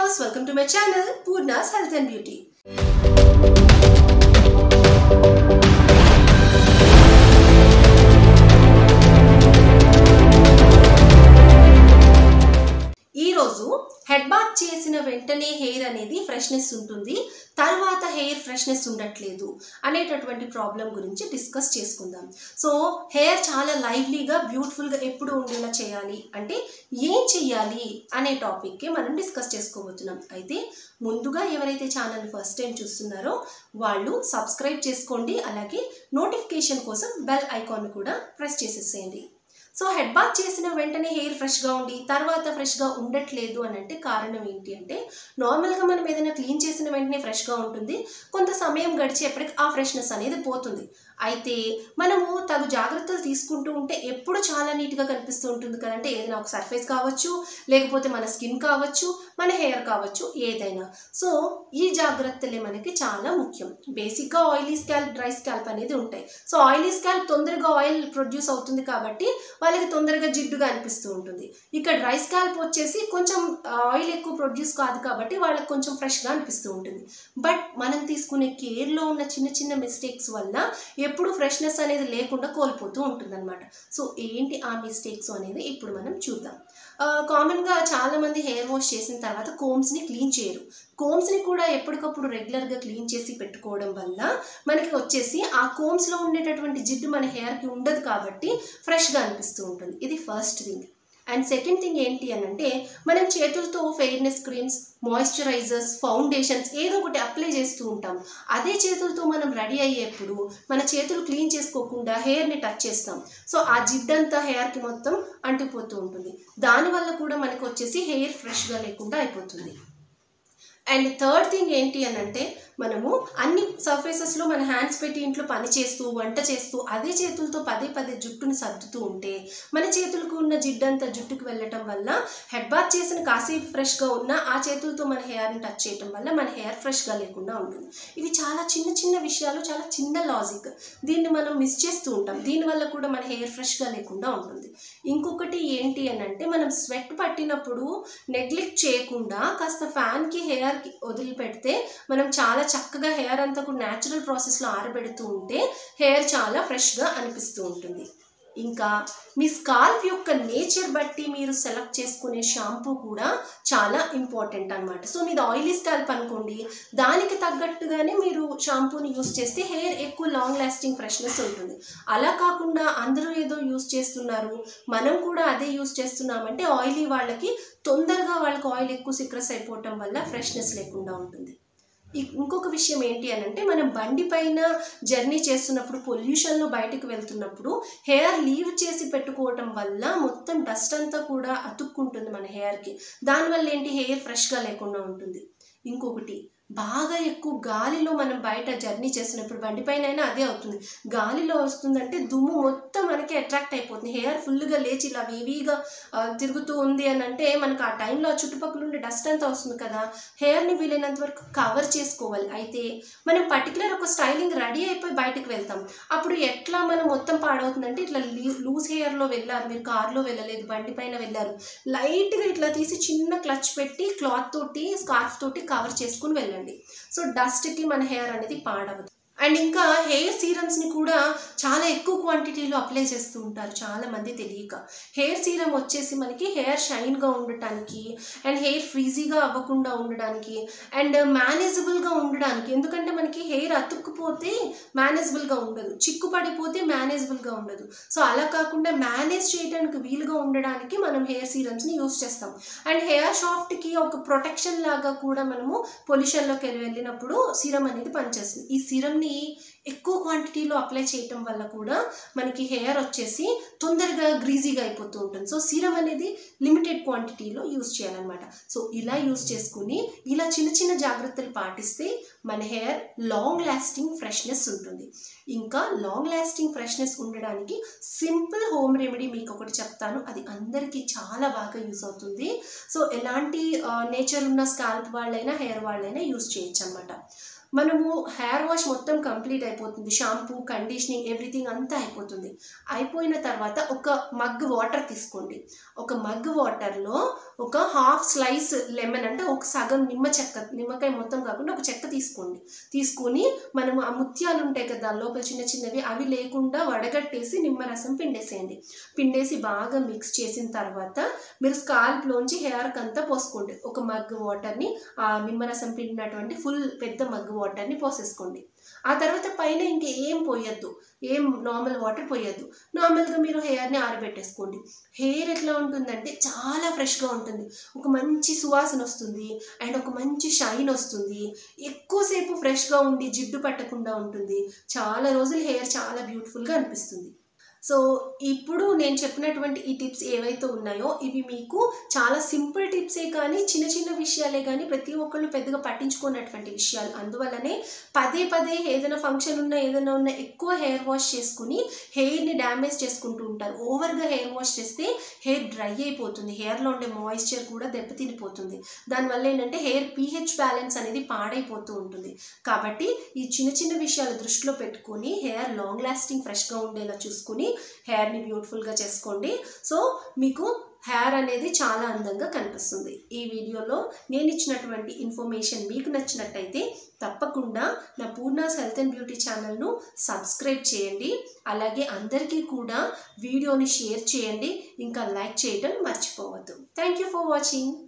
viewers welcome to my channel Poorna's health and beauty ఈరోజు head bath చేసిన వెంటనే hair అనేది ఫ్రెష్నెస్ ఉంటుంది తర్వాత హెయిర్ ఫ్రెష్నెస్ ఉండట్లేదు అనేటటువంటి ప్రాబ్లం గురించి డిస్కస్ చేసుకుందాం సో హెయిర్ చాలా లైవ్లీగా బ్యూటిఫుల్గా ఎప్పుడు ఉండేలా చేయాలి అంటే ఏం చెయ్యాలి అనే టాపిక్కి మనం డిస్కస్ చేసుకోబోతున్నాం అయితే ముందుగా ఎవరైతే ఛానల్ ఫస్ట్ టైం చూస్తున్నారో వాళ్ళు సబ్స్క్రైబ్ చేసుకోండి అలాగే నోటిఫికేషన్ కోసం బెల్ ఐకాన్ కూడా ప్రెస్ చేసేసేయండి సో హెడ్ బాత్ చేసిన వెంటనే హెయిర్ ఫ్రెష్గా ఉండి తర్వాత ఫ్రెష్గా ఉండట్లేదు అని అంటే కారణం ఏంటి అంటే నార్మల్గా మనం ఏదైనా క్లీన్ చేసిన వెంటనే ఫ్రెష్గా ఉంటుంది కొంత సమయం గడిచేపటికి ఆ ఫ్రెష్నెస్ అనేది పోతుంది అయితే మనము తగు జాగ్రత్తలు తీసుకుంటూ ఉంటే ఎప్పుడు చాలా నీట్గా కనిపిస్తూ ఉంటుంది కదంటే ఏదైనా ఒక సర్ఫేస్ కావచ్చు లేకపోతే మన స్కిన్ కావచ్చు మన హెయిర్ కావచ్చు ఏదైనా సో ఈ జాగ్రత్తలే మనకి చాలా ముఖ్యం బేసిక్గా ఆయిలీ స్కాల్ప్ డ్రై స్కాల్ప్ అనేది ఉంటాయి సో ఆయిలీ స్కాల్ప్ తొందరగా ఆయిల్ ప్రొడ్యూస్ అవుతుంది కాబట్టి వాళ్ళకి తొందరగా జిడ్డుగా అనిపిస్తూ ఉంటుంది ఇక డ్రై స్కాల్ప్ వచ్చేసి కొంచెం ఆయిల్ ఎక్కువ ప్రొడ్యూస్ కాదు కాబట్టి వాళ్ళకి కొంచెం ఫ్రెష్గా అనిపిస్తూ ఉంటుంది బట్ మనం తీసుకునే కేర్లో ఉన్న చిన్న చిన్న మిస్టేక్స్ వల్ల ఎప్పుడు ఫ్రెష్నెస్ అనేది లేకుండా కోల్పోతూ ఉంటుందన్నమాట సో ఏంటి ఆ మిస్టేక్స్ అనేది ఇప్పుడు మనం చూద్దాం కామన్గా చాలామంది హెయిర్ వాష్ చేసిన తర్వాత కోమ్స్ని క్లీన్ చేయరు కోమ్స్ని కూడా ఎప్పటికప్పుడు రెగ్యులర్గా క్లీన్ చేసి పెట్టుకోవడం వల్ల మనకి వచ్చేసి ఆ కోమ్స్లో ఉండేటటువంటి జిడ్డు మన హెయిర్కి ఉండదు కాబట్టి ఫ్రెష్గా అనిపిస్తూ ఉంటుంది ఇది first thing and second thing ఏంటి అని అంటే మనం చేతులతో ఫెయిర్నెస్ క్రీమ్స్ మాయిశ్చరైజర్స్ ఫౌండేషన్స్ ఏదో ఒకటి అప్లై చేస్తూ ఉంటాం అదే చేతులతో మనం రెడీ అయ్యేప్పుడు మన చేతులు క్లీన్ చేసుకోకుండా హెయిర్ని టచ్ చేస్తాం సో ఆ జిడ్డంతా హెయిర్కి మొత్తం అంటిపోతూ ఉంటుంది దానివల్ల కూడా మనకు వచ్చేసి హెయిర్ ఫ్రెష్గా లేకుండా అయిపోతుంది అండ్ థర్డ్ థింగ్ ఏంటి అని అంటే మనము అన్ని సర్ఫేసెస్లో మన హ్యాండ్స్ పెట్టి ఇంట్లో పని చేస్తూ వంట చేస్తూ అదే చేతులతో పదే పదే జుట్టుని సర్దుతూ ఉంటే మన చేతులకు ఉన్న జిడ్డంతా జుట్టుకు వెళ్ళటం వల్ల హెడ్ బాత్ చేసిన కాసేపు ఫ్రెష్గా ఉన్న ఆ చేతులతో మన హెయిర్ని టచ్ చేయటం వల్ల మన హెయిర్ ఫ్రెష్గా లేకుండా ఉంటుంది ఇవి చాలా చిన్న చిన్న విషయాలు చాలా చిన్న లాజిక్ దీన్ని మనం మిస్ చేస్తూ ఉంటాం దీనివల్ల కూడా మన హెయిర్ ఫ్రెష్గా లేకుండా ఉంటుంది ఇంకొకటి ఏంటి అని అంటే మనం స్వెట్ పట్టినప్పుడు నెగ్లెక్ట్ చేయకుండా కాస్త ఫ్యాన్కి హెయిర్కి వదిలిపెడితే మనం చాలా చక్కగా హెయిర్ అంతా కూడా న్యాచురల్ ప్రాసెస్లో ఆరబెడుతూ ఉంటే హెయిర్ చాలా ఫ్రెష్గా అనిపిస్తూ ఉంటుంది ఇంకా మీ స్కాల్ప్ యొక్క నేచర్ బట్టి మీరు సెలెక్ట్ చేసుకునే షాంపూ కూడా చాలా ఇంపార్టెంట్ అనమాట సో మీది ఆయిలీ స్కాల్ప్ అనుకోండి దానికి తగ్గట్టుగానే మీరు షాంపూని యూస్ చేస్తే హెయిర్ ఎక్కువ లాంగ్ లాస్టింగ్ ఫ్రెష్నెస్ ఉంటుంది అలా కాకుండా అందరూ ఏదో యూస్ చేస్తున్నారు మనం కూడా అదే యూస్ చేస్తున్నామంటే ఆయిలీ వాళ్ళకి తొందరగా వాళ్ళకి ఆయిల్ ఎక్కువ సిక్రస్ అయిపోవటం వల్ల ఫ్రెష్నెస్ లేకుండా ఉంటుంది ఇంకొక విషయం ఏంటి అని అంటే మనం బండి పైన జర్నీ చేస్తున్నప్పుడు పొల్యూషన్లో బయటకు వెళ్తున్నప్పుడు హెయిర్ లీవ్ చేసి పెట్టుకోవటం వల్ల మొత్తం డస్ట్ అంతా కూడా అతుక్కుంటుంది మన హెయిర్కి దానివల్ల ఏంటి హెయిర్ ఫ్రెష్గా లేకుండా ఉంటుంది ఇంకొకటి బాగా ఎక్కువ గాలిలో మనం బయట జర్నీ చేసినప్పుడు బండి పైన అయినా అదే అవుతుంది గాలిలో వస్తుందంటే దుమ్ము మొత్తం మనకి అట్రాక్ట్ అయిపోతుంది హెయిర్ ఫుల్గా లేచి ఇలా వీవీగా తిరుగుతూ ఉంది అని అంటే మనకు ఆ టైంలో చుట్టుపక్కల ఉండే డస్ట్ అంతా వస్తుంది కదా హెయిర్ని వీలైనంత వరకు కవర్ చేసుకోవాలి అయితే మనం పర్టికులర్ ఒక స్టైలింగ్ రెడీ అయిపోయి బయటకు వెళ్తాం అప్పుడు ఎట్లా మనం మొత్తం పాడవుతుందంటే ఇట్లా లూజ్ హెయిర్లో వెళ్ళారు మీరు కార్లో వెళ్ళలేదు బండి పైన వెళ్ళారు లైట్గా ఇట్లా తీసి చిన్న క్లచ్ పెట్టి క్లాత్ తోటి స్కార్ఫ్ తోటి కవర్ చేసుకుని వెళ్ళండి వెళ్ళండి సో డస్ట్కి మన హెయిర్ అనేది పాడవదు అండ్ ఇంకా హెయిర్ సీరమ్స్ని కూడా చాలా ఎక్కువ క్వాంటిటీలో అప్లై చేస్తూ ఉంటారు చాలా మంది తెలియక హెయిర్ సీరం వచ్చేసి మనకి హెయిర్ షైన్గా ఉండటానికి అండ్ హెయిర్ ఫ్రీజీగా అవ్వకుండా ఉండడానికి అండ్ మేనేజబుల్గా ఉండడానికి ఎందుకంటే మనకి హెయిర్ అతుక్కుపోతే మేనేజబుల్గా ఉండదు చిక్కు పడిపోతే మేనేజబుల్గా ఉండదు సో అలా కాకుండా మేనేజ్ చేయడానికి వీలుగా ఉండడానికి మనం హెయిర్ సీరమ్స్ని యూస్ చేస్తాం అండ్ హెయిర్ షాఫ్ట్కి ఒక ప్రొటెక్షన్ లాగా కూడా మనము పొల్యూషన్లోకి వెళ్ళినప్పుడు సీరం అనేది పనిచేస్తుంది ఈ సీరమ్ని ఎక్కువ క్వాంటిటీలో అప్లై చేయటం వల్ల కూడా మనకి హెయిర్ వచ్చేసి తొందరగా గ్రీజీగా అయిపోతూ ఉంటుంది సో సీరం అనేది లిమిటెడ్ క్వాంటిటీలో యూస్ చేయాలన్నమాట సో ఇలా యూస్ చేసుకుని ఇలా చిన్న చిన్న జాగ్రత్తలు పాటిస్తే మన హెయిర్ లాంగ్ లాస్టింగ్ ఫ్రెష్నెస్ ఉంటుంది ఇంకా లాంగ్ లాస్టింగ్ ఫ్రెష్నెస్ ఉండడానికి సింపుల్ హోమ్ రెమెడీ మీకు ఒకటి చెప్తాను అది అందరికీ చాలా బాగా యూస్ అవుతుంది సో ఎలాంటి నేచర్ ఉన్న స్కాల్ప్ వాళ్ళైనా హెయిర్ వాళ్ళైనా యూస్ చేయొచ్చు అనమాట మనము హెయిర్ వాష్ మొత్తం కంప్లీట్ అయిపోతుంది షాంపూ కండిషనింగ్ ఎవ్రీథింగ్ అంతా అయిపోతుంది అయిపోయిన తర్వాత ఒక మగ్ వాటర్ తీసుకోండి ఒక మగ్ వాటర్లో ఒక హాఫ్ స్లైస్ లెమన్ అంటే ఒక సగం నిమ్మ చెక్క నిమ్మకాయ మొత్తం కాకుండా ఒక చెక్క తీసుకోండి తీసుకొని మనము ఆ ముత్యాలు ఉంటాయి కదా దాని లోపల చిన్న చిన్నవి అవి లేకుండా వడగట్టేసి నిమ్మరసం పిండేసేయండి పిండేసి బాగా మిక్స్ చేసిన తర్వాత మీరు స్కాల్ప్లోంచి హెయిర్కి అంతా పోసుకోండి ఒక మగ్ వాటర్ని ఆ నిమ్మరసం పిండినటువంటి ఫుల్ పెద్ద మగ్ వాటర్ని పోసేసుకోండి ఆ తర్వాత పైన ఇంకా ఏం పోయొద్దు ఏం నార్మల్ వాటర్ పోయొద్దు నార్మల్గా మీరు హెయిర్ని ఆరబెట్టేసుకోండి హెయిర్ ఎట్లా ఉంటుందంటే చాలా ఫ్రెష్గా ఉంటుంది ఒక మంచి సువాసన వస్తుంది అండ్ ఒక మంచి షైన్ వస్తుంది ఎక్కువసేపు ఫ్రెష్గా ఉండి జిడ్డు పట్టకుండా ఉంటుంది చాలా రోజులు హెయిర్ చాలా బ్యూటిఫుల్గా అనిపిస్తుంది సో ఇప్పుడు నేను చెప్పినటువంటి ఈ టిప్స్ ఏవైతే ఉన్నాయో ఇవి మీకు చాలా సింపుల్ టిప్సే కానీ చిన్న చిన్న విషయాలే కానీ ప్రతి ఒక్కళ్ళు పెద్దగా పట్టించుకున్నటువంటి విషయాలు అందువల్లనే పదే పదే ఏదైనా ఫంక్షన్ ఉన్నా ఏదైనా ఉన్నా ఎక్కువ హెయిర్ వాష్ చేసుకుని హెయిర్ని డ్యామేజ్ చేసుకుంటూ ఉంటారు ఓవర్గా హెయిర్ వాష్ చేస్తే హెయిర్ డ్రై అయిపోతుంది హెయిర్లో ఉండే మాయిశ్చర్ కూడా దెబ్బతినిపోతుంది దానివల్ల ఏంటంటే హెయిర్ పీహెచ్ బ్యాలెన్స్ అనేది పాడైపోతూ ఉంటుంది కాబట్టి ఈ చిన్న చిన్న విషయాలు దృష్టిలో పెట్టుకొని హెయిర్ లాంగ్ లాస్టింగ్ ఫ్రెష్గా ఉండేలా చూసుకుని హెయిర్ని బ్యూటిఫుల్గా చేసుకోండి సో మీకు హెయిర్ అనేది చాలా అందంగా కనిపిస్తుంది ఈ వీడియోలో నేను ఇచ్చినటువంటి ఇన్ఫర్మేషన్ మీకు నచ్చినట్టయితే తప్పకుండా నా పూర్ణాస్ హెల్త్ అండ్ బ్యూటీ ఛానల్ను సబ్స్క్రైబ్ చేయండి అలాగే అందరికీ కూడా వీడియోని షేర్ చేయండి ఇంకా లైక్ చేయడం మర్చిపోవద్దు థ్యాంక్ యూ ఫర్ వాచింగ్